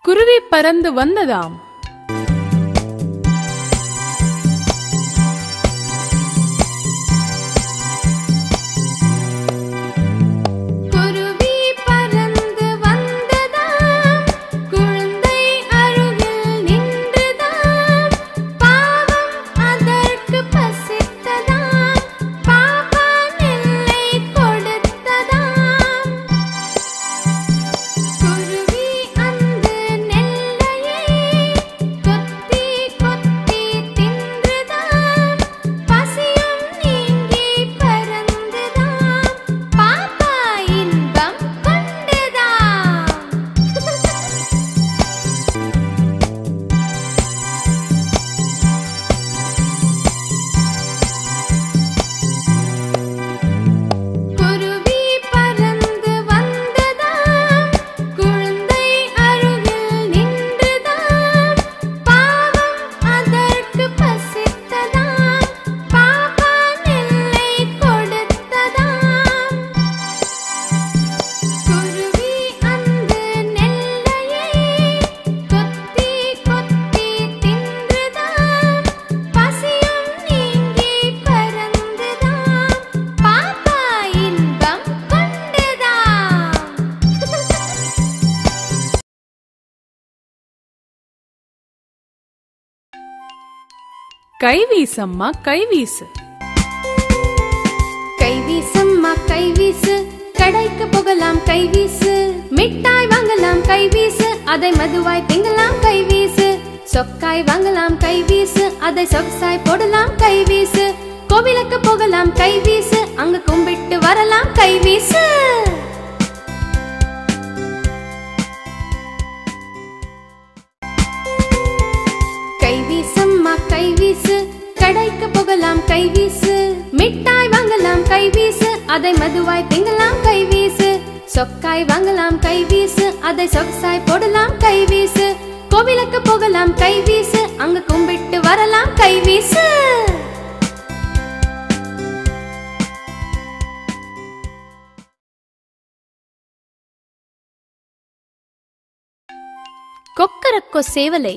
குருவி பறந்து வந்ததாம் குருவி பறந்து வந்ததாம் குழந்தை அருகில் நின்றதாம் பாவம் அதற்கு பசித்ததாம் பாப்பா நெல்லை கொடுத்ததாம் குருவி அந்த நெல்லையை கொத்தி கொத்தி தின்றுதாம் பசியும் நீங்கி பறந்துதாம் பாப்பா இன்பம் கொண்டுதாம் குருவி பறந்து வந்ததாம் குழந்தை அருகில் நின்றதாம் பாவம் அதற்கு பசித்ததாம் பாப்பா நெல்லை கொடுத்ததாம் குருவி அந்த நெல்லையை கொத்தி கொத்தி தின்றுதாம் பசியும் நீங்கி பறந்துதாம் பாப்பா இன்பம் கொண்டுதாம் கைவீசம்மா கைவீசு கைவீசம்மா கைவீசு கடைக்கு போகலாம் கைவீசு மிட்டாய் வாங்கலாம் கைவீசு அதை மதுவாய் திங்கலாம் கைவீசு சொக்காய் வாங்கலாம் கைவீசு அதை சொக்சாய் போடலாம் கைவீசு கோவிலுக்கு போகலாம் கைவீசு அங்க கும்பிட்டு வரலாம் கைவீசு கைவீசம்மா கைவீசு கடைக்கு போகலாம் கைவீசு மிட்டாய் வாங்கலாம் கைவீசு அதை மதுவாய் திங்கலாம் கைவீசு சொக்காய் வாங்கலாம் கைவீசு அதை சொக்சாய் போடலாம் கைவீசு கோவிலுக்கு போகலாம் கைவீசு அங்க கும்பிட்டு வரலாம் கைவீசு கொக்கரக்கோ சேவலை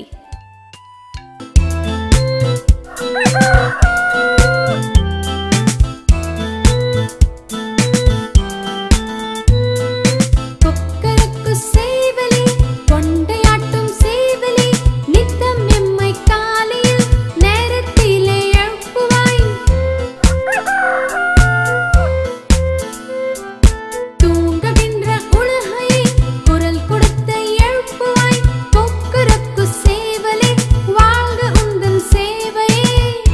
கொக்கரக்கு சேவலே கொண்டையாட்டும் சேவலே நித்தம் எம்மை காலையில் நேரத்திலே எழுப்புவாய் தூங்குகின்ற உலகையை குரல் கொடுத்து எழுப்புவாய் கொக்கரக்கு சேவலே வாழ்க உந்தன் சேவையே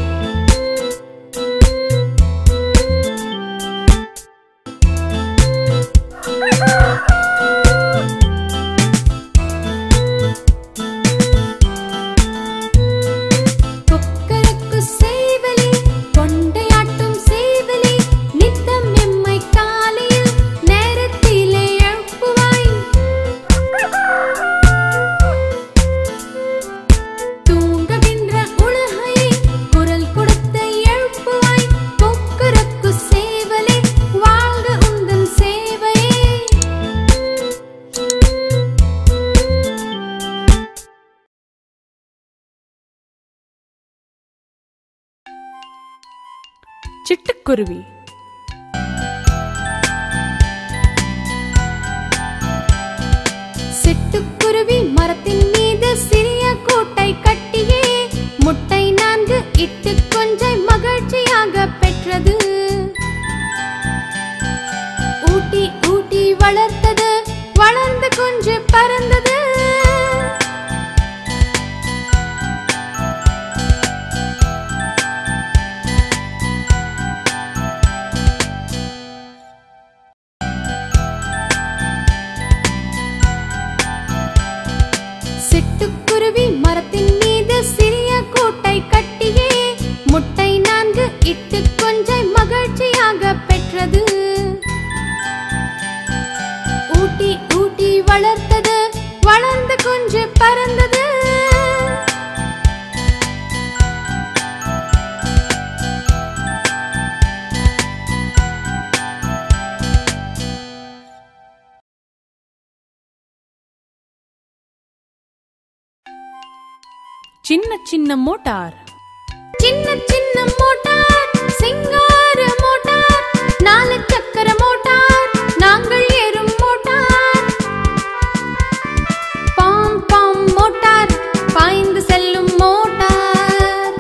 கொக்கரக்கு சேவலே கொண்டையாட்டும் சேவலே நித்தம் எம்மை காலையில் நேரத்திலே எழுப்புவாய் தூங்குகின்ற உலகையை குரல் கொடுத்து எழுப்புவாய் கொக்கரக்கு சேவலே வாழ்க உந்தன் சேவையே சிட்டுக்குருவி சிட்டுக்குருவி மரத்தின் மீது சிறிய கூட்டை கட்டியே முட்டை நான்கு இட்டு கொஞ்சை மகிழ்ச்சியாக பெற்றது ஊட்டி ஊட்டி வளர்த்தது வளர்ந்து கொஞ்சு பறந்தது சிட்டுக்குருவி மரத்தின் மீது சிறிய கூட்டை கட்டியே முட்டை நான்கு இட்டு கொஞ்சை மகிழ்ச்சியாக பெற்றது ஊட்டி ஊட்டி வளர்த்தது வளர்ந்து கொஞ்சு பறந்தது சின்ன சின்ன மோட்டார் சின்ன சின்ன மோட்டார் சிங்கார மோட்டார் நாலு சக்கர மோட்டார் நாங்கள் ஏறும் மோட்டார் பாம் பாம் மோட்டார் பாய்ந்து செல்லும் மோட்டார்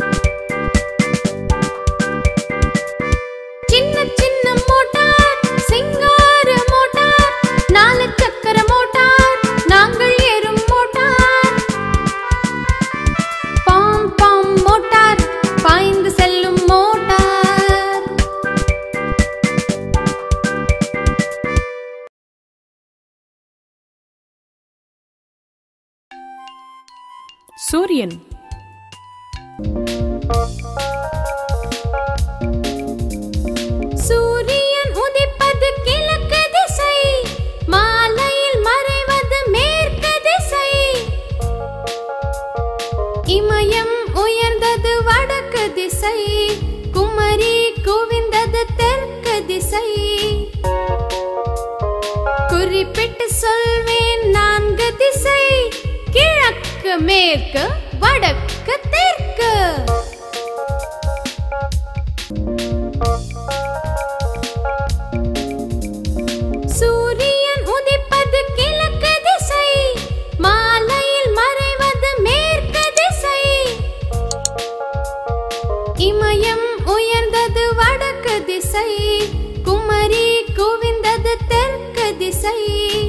சின்ன சின்ன மோட்டார் சிங்கார மோட்டார் நாலு சக்கர மோட்டார் நாங்கள் ஏறும் மோட்டார் பாம் பாம் மோட்டார் பாய்ந்து செல்லும் மோட்டார் சூரியன் சூரியன் உதிப்பது கிழக்கு திசை மாலையில் மறைவது மேற்கு திசை இமயம் உயர்ந்தது வடக்கு திசை குமரி குவிந்தது தெற்கு திசை குறிப்பிட்டு சொல்வேன் நான்கு திசை கிழக்கு மேற்கு வடக்கு தெற்கு சூரியன் உதிப்பது கிழக்கு திசை மாலையில் மறைவது மேற்கு திசை இமயம் உயர்ந்தது வடக்கு திசை குமரி குவிந்தது தெற்கு திசை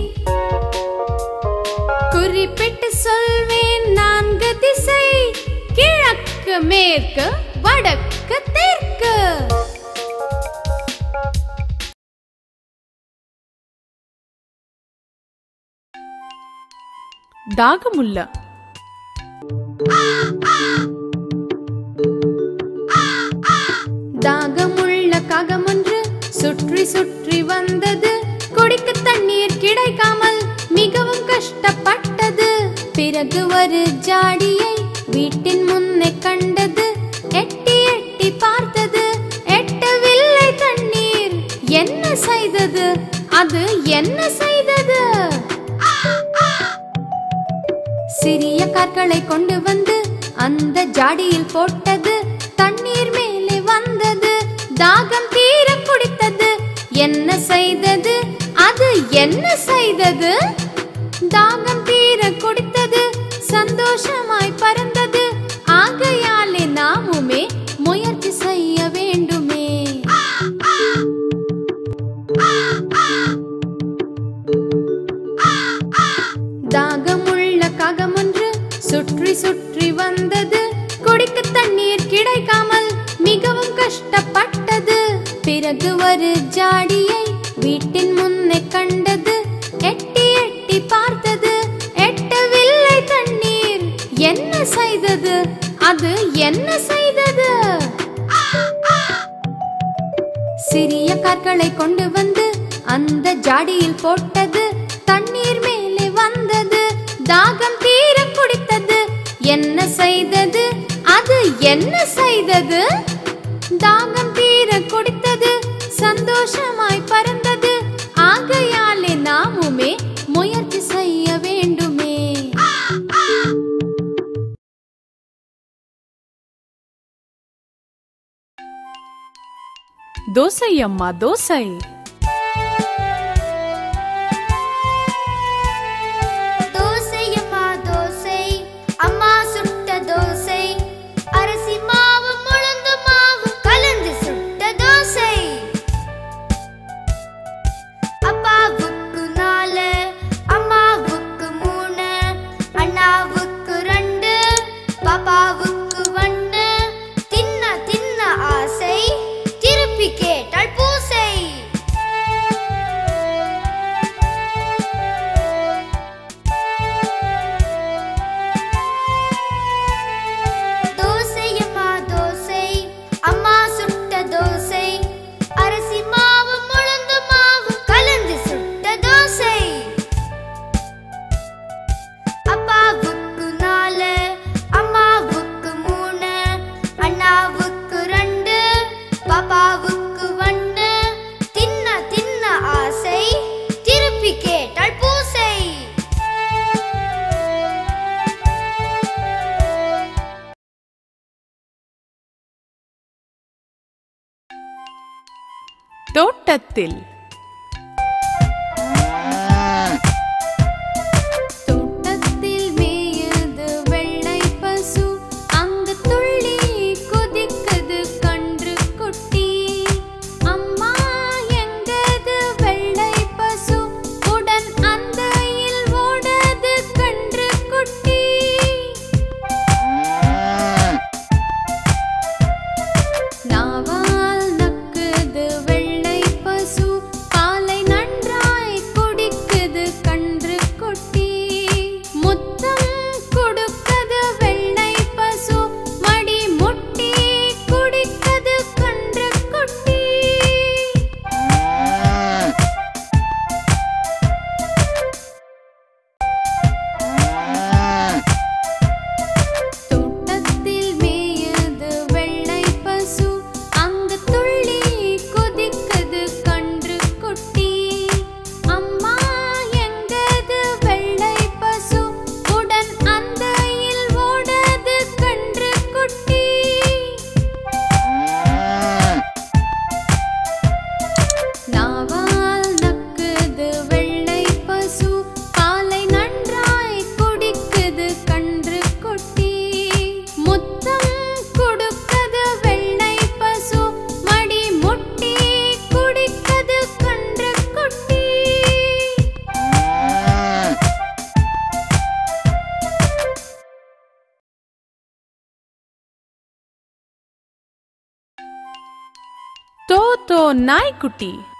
குறிப்பிட்டு சொல்வேன் நான்கு திசை கிழக்கு மேற்கு வடக்கு தெற்கு தாகமுள்ள தாகமுள்ள காகமொன்று சுற்றி சுற்றி வந்தது குடிக்க தண்ணீர் கிடைக்காமல் மிகவும் கஷ்டப்பட்டது பிறகு ஒரு ஜாடியை வீட்டின் முன்னே கண்டது எட்டி எட்டி பார்த்தது எட்டவில்லை தண்ணீர் என்ன செய்தது அது என்ன செய்தது சிறிய கற்களை கொண்டு வந்து அந்த ஜாடியில் போட்டது தண்ணீர் மேலே வந்தது தாகம் தீர குடித்தது என்ன செய்தது அது என்ன செய்தது தாகம் தீர குடித்தது சந்தோஷமாய் பறந்தது ஆகையாலே நாமுமே முயற்சி செய்ய வேண்டுமே தாகமுள்ள காகமொன்று சுற்றி சுற்றி வந்தது குடிக்க தண்ணீர் கிடைக்காமல் மிகவும் கஷ்டப்பட்டது பிறகு ஒரு ஜாடியை வீட்டின் முன்னே கண்டது எட்டி எட்டி பார்த்தது எட்டவில்லை தண்ணீர் என்ன செய்தது அது என்ன செய்தது சிறிய கற்களை கொண்டு வந்து அந்த ஜாடியில் போட்டது தண்ணீர் மேலே வந்தது தாகம் தீர குடித்தது என்ன செய்தது அது என்ன செய்தது தாகம் தீர குடித்தது சந்தோஷமாய் பறந்தது ஆகையாலே நாமுமே முயற்சி செய்ய வேண்டுமே தோசை அம்மா தோசை தோசையம்மா தோசை அம்மா சுட்ட தோசை அரிசி மாவு உளுந்து மாவு கலந்து சுட்ட தோசை அப்பாவுக்கு நாலு அம்மாவுக்கு மூணு அண்ணாவுக்கு ரெண்டு பாப்பாவுக்கு ஒன்று தின்ன தின்ன ஆசை திருப்பி கேட்டாள் பூசை தோட்டத்தில் தோட்டத்தில் மேயுது வெள்ளை பசு அங்கு துள்ளி குதிக்குது கன்று குட்டி அம்மா எங்கது வெள்ளை பசு உடன் அந்தையில் ஓடது கன்று குட்டி நாவால் நக்குது வெள்ளை பசு பாலை நன்றாய் குடிக்குது கன்று குட்டி முத்தம் கொடுக்குது வெள்ளை பசு மடி முட்டி குடிக்குது கன்று குட்டி தோட்டத்தில் மேயுது வெள்ளை பசு அங்கு துள்ளி குதிக்குது கன்று குட்டி அம்மா எங்கது வெள்ளை பசு உடன் அந்தையில் ஓடது கன்று குட்டி நாவால் நக்குது வெள்ளை பசு பாலை நன்றாய் குடிக்குது கன்று குட்டி முத்தம் கொடுக்குது வெள்ளை பசு மடி முட்டி குடிக்குது கன்று குட்டி தோ தோ நாய்க்குட்டி